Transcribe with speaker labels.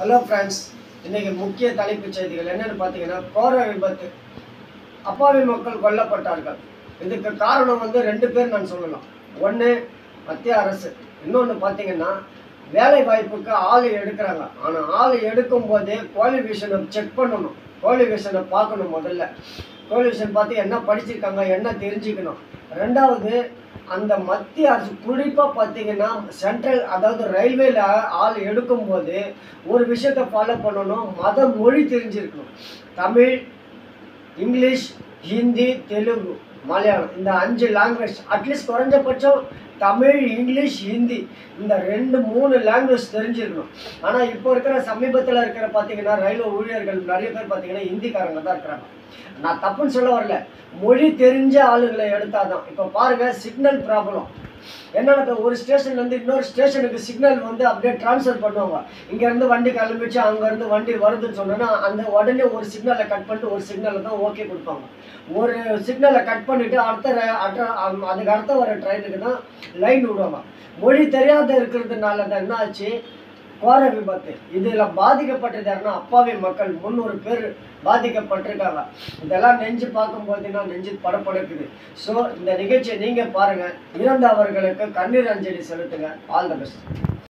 Speaker 1: hello friends இன்னைக்கு முக்கிய தலைப்புச் செய்திகள் என்னன்னு பார்த்தீங்கன்னா கோர விபத்து அப்பாவி மக்கள் கொல்லப்பட்டார்கள் இதுக்கு காரணம் வந்து ரெண்டு பேர் நான் சொல்லலாம் ஒன்று மத்திய அரசு இன்னொன்று பார்த்தீங்கன்னா வேலை வாய்ப்புக்கு ஆள் எடுக்கிறாங்க ஆனால் ஆள் எடுக்கும் போதே குவாலிஃபிகேஷனை செக் பண்ணணும் குவாலிஃபிகேஷனை பார்க்கணும் முதல்ல குவாலிஃபிகேஷன் பார்த்து என்ன படிச்சிருக்காங்க என்ன தெரிஞ்சுக்கணும் ரெண்டாவது அந்த மத்திய அரசு குறிப்பாக பார்த்தீங்கன்னா சென்ட்ரல் அதாவது ரயில்வேல ஆள் எடுக்கும்போது ஒரு விஷயத்தை ஃபாலோ பண்ணணும் மத மொழி தெரிஞ்சிருக்கணும் தமிழ் இங்கிலீஷ் ஹிந்தி தெலுங்கு மலையாளம் இந்த அஞ்சு லாங்குவேஜ் அட்லீஸ்ட் குறைஞ்சபட்சம் தமிழ் இங்கிலீஷ் ஹிந்தி இந்த ரெண்டு மூணு லாங்குவேஜ் தெரிஞ்சிருக்கணும் ஆனால் இப்போ இருக்கிற சமீபத்தில் இருக்கிற பார்த்தீங்கன்னா ரயில்வே ஊழியர்கள் நிறைய பேர் பார்த்தீங்கன்னா ஹிந்திக்காரங்க தான் இருக்கிறாங்க நான் தப்புன்னு சொல்ல வரல மொழி தெரிஞ்ச ஆளுங்களை எடுத்தாதான் இப்போ பாருங்க சிக்னல் ப்ராப்ளம் என்னன்னா ஒரு ஸ்டேஷன்லேருந்து இன்னொரு ஸ்டேஷனுக்கு சிக்னல் வந்து அப்படியே ட்ரான்ஸ்ஃபர் பண்ணுவாங்க இங்கேருந்து வண்டி கிளம்பிச்சு அங்கேருந்து வண்டி வருதுன்னு சொன்னோன்னா அந்த உடனே ஒரு சிக்னலை கட் பண்ணிட்டு ஒரு சிக்னலை தான் ஓகே கொடுப்பாங்க ஒரு சிக்னலை கட் பண்ணிவிட்டு அடுத்த ர- அடுத்த அம், அதுக்கு அடுத்த வர ட்ரெயினுக்கு தான் லைன் விடுவாங்க மொழி தெரியாத இருக்கிறதுனால தான் என்ன ஆச்சு கோர விபத்து இதில் பாதிக்கப்பட்டது யாருன்னா அப்பாவி மக்கள் முந்நூறு பேர் பாதிக்கப்பட்டிருக்காங்க இதெல்லாம் நெஞ்சு பார்க்கும்போதுன்னா நெஞ்சு படப்படக்குது ஸோ இந்த நிகழ்ச்சியை நீங்கள் பாருங்கள் இறந்தவர்களுக்கு கண்ணீர் அஞ்சலி செலுத்துங்க ஆல் த பெஸ்ட்